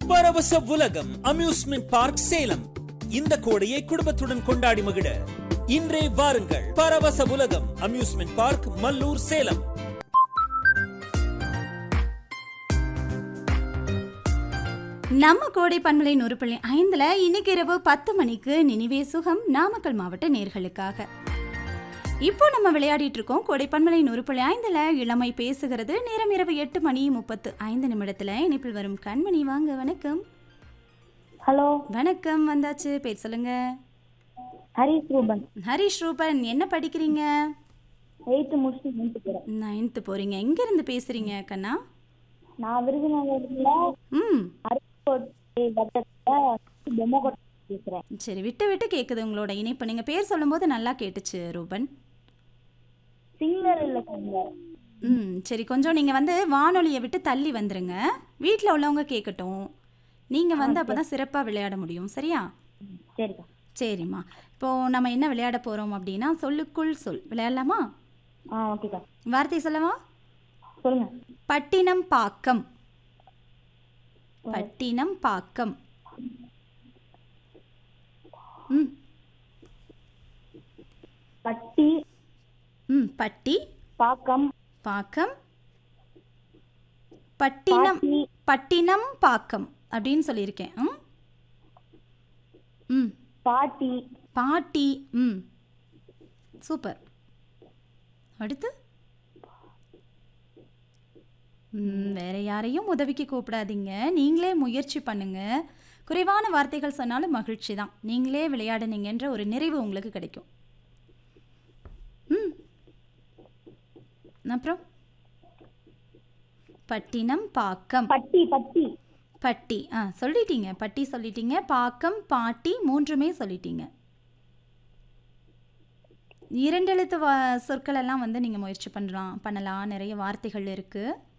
பரவச உலகம் amusement park Salem இந்த கோடையை குடும்பத்துடன் கொண்டாடி மகிழ இன்றே வாருங்கள் பரவச உலகம் அம்யூஸ்மெண்ட் பார்க் மல்லூர் சேலம் நம்ம கோடை பண்பலை நூறுபள்ளி ஐந்துல இன்னைக்கு இரவு பத்து மணிக்கு நினைவே சுகம் நாமக்கல் மாவட்ட நேர்களுக்காக இப்போ நம்ம விளையாடிட்டு இருக்கோம் கோடை பண்பலை நூறுபள்ளி ஐந்துல இளமை பேசுகிறது நேரம் இரவு எட்டு மணி முப்பத்து ஐந்து நிமிடத்துல இனிப்பில் வரும் கண்மணி வாங்க வணக்கம் ஹலோ வணக்கம் வந்தாச்சு பேர் சொல்லுங்க ஹரிஷ் ரூபன் ஹரிஷ் ரூபன் என்ன படிக்கிறீங்க எயித்து முடிச்சுட்டு நைன்த்து போகிறேன் நைன்த்து போறீங்க எங்க இருந்து பேசுறீங்க கண்ணா நான் விருதுநகர்ல ம் அருப்புக்கோட்டை வட்டத்தில் பொம்மக்கோட்டை பேசுகிறேன் சரி விட்டு விட்டு கேட்குது உங்களோட இணைப்பு நீங்க பேர் சொல்லும்போது நல்லா கேட்டுச்சு ரூபன் சிங்கர் இல்லை சிங்கர் ம் சரி கொஞ்சம் நீங்கள் வந்து வானொலியை விட்டு தள்ளி வந்துருங்க வீட்டில் உள்ளவங்க கேட்கட்டும் நீங்கள் வந்து அப்போ தான் சிறப்பாக விளையாட முடியும் சரியா சரிக்கா சரிம்மா இப்போது நம்ம என்ன விளையாட போகிறோம் அப்படின்னா சொல்லுக்குள் சொல் விளையாடலாமா ஆ ஓகேக்கா வார்த்தை சொல்லவா சொல்லுங்க பட்டினம் பாக்கம் பட்டினம் பாக்கம் ம் பட்டி ம் பட்டி பாக்கம் பாக்கம் பட்டினம் பாட்டி பட்டினம் பாக்கம் அப்படின்னு சொல்லியிருக்கேன் ம் ம் பாட்டி பாட்டி ம் சூப்பர் அடுத்து ம், வேற யாரையும் உதவிக்கு கூப்பிடாதீங்க நீங்களே முயற்சி பண்ணுங்க குறைவான வார்த்தைகள் சொன்னாலும் மகிழ்ச்சி தான் நீங்களே விளையாடுனீங்கன்ற ஒரு நிறைவு உங்களுக்கு கிடைக்கும் ம் அப்புறம் பட்டினம் பாக்கம் பட்டி பட்டி பட்டி ஆ சொல்லிட்டீங்க பட்டி சொல்லிட்டீங்க பாக்கம் பாட்டி மூன்றுமே சொல்லிட்டீங்க இரண்டெழுத்து வா சொற்கள் எல்லாம் வந்து நீங்கள் முயற்சி பண்ணலாம் பண்ணலாம் நிறைய வார்த்தைகள் இருக்குது